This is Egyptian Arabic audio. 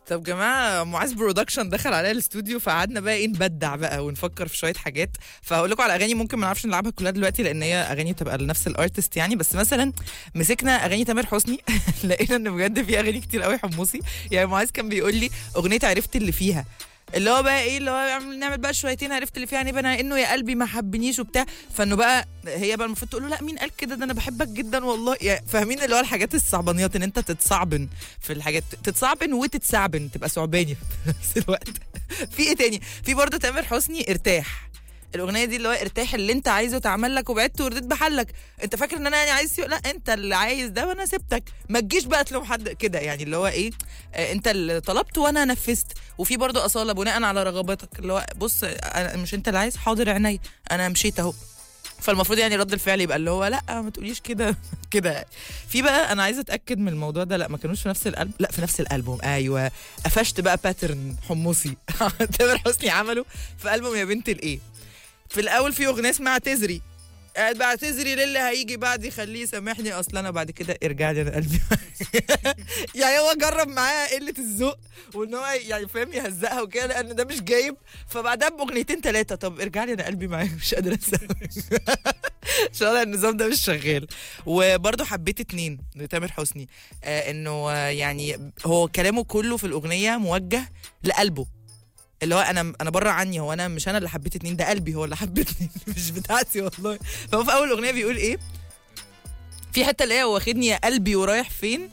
طب جماعه معاذ برودكشن دخل عليا الاستوديو فقعدنا بقى ايه نبدع بقى ونفكر في شويه حاجات فهقول لكم على اغاني ممكن ما نعرفش نلعبها كلها دلوقتي لان هي اغاني بتبقى لنفس الارتست يعني بس مثلا مسكنا اغاني تامر حسني لقينا ان بجد في اغاني كتير قوي حمصي يعني معاذ كان بيقول لي اغنيه عرفت اللي فيها اللي هو بقى ايه اللي هو يعمل- نعمل بقى شويتين عرفت اللي فيها يعني بقى انه يا قلبي ما حبنيش وبتاع فانه بقى هي بقى المفروض تقول له لا مين قال كده ده انا بحبك جدا والله يعني فاهمين اللي هو الحاجات الصعبانيات ان انت تتصعبن في الحاجات تتصعبن وتتسعبن تبقى ثعباني في نفس الوقت في ايه تاني في برضه تامر حسني ارتاح الاغنيه دي اللي هو ارتاح اللي انت عايزه اتعمل لك وبعدت ورديت بحلك انت فاكر ان انا يعني عايز لا انت اللي عايز ده وانا سبتك ما تجيش بقى تلوم حد كده يعني اللي هو ايه آه، انت اللي طلبت وانا نفذت وفي برضه اصاله بناء على رغباتك اللي هو بص أنا مش انت اللي عايز حاضر عيني انا مشيت اهو فالمفروض يعني رد الفعل يبقى اللي هو لا ما تقوليش كده كده يعني. في بقى انا عايزه اتاكد من الموضوع ده لا ما كانوش في نفس الالبوم لا في نفس الالبوم ايوه قفشت بقى باترن حمصي تامر حسني عمله في البوم يا بنت الايه في الاول في اغنيه اسمها تزري قاعد بقى تزري للي هيجي بعد يخليه يسامحني اصل انا بعد كده ارجع لي انا قلبي يعني هو جرب معاها قله الذوق وان هو يعني فاهم يهزقها وكده لان ده مش جايب فبعدها باغنيتين ثلاثه طب ارجع لي انا قلبي معاك مش قادره اسوي عشان النظام ده مش شغال وبرضه حبيت اتنين لتامر حسني آه انه آه يعني هو كلامه كله في الاغنيه موجه لقلبه اللي هو انا انا بره عني هو انا مش انا اللي حبيت اتنين ده قلبي هو اللي حبتني مش بتاعتي والله فهو في اول اغنيه بيقول ايه في حته اللي هي واخدني يا قلبي ورايح فين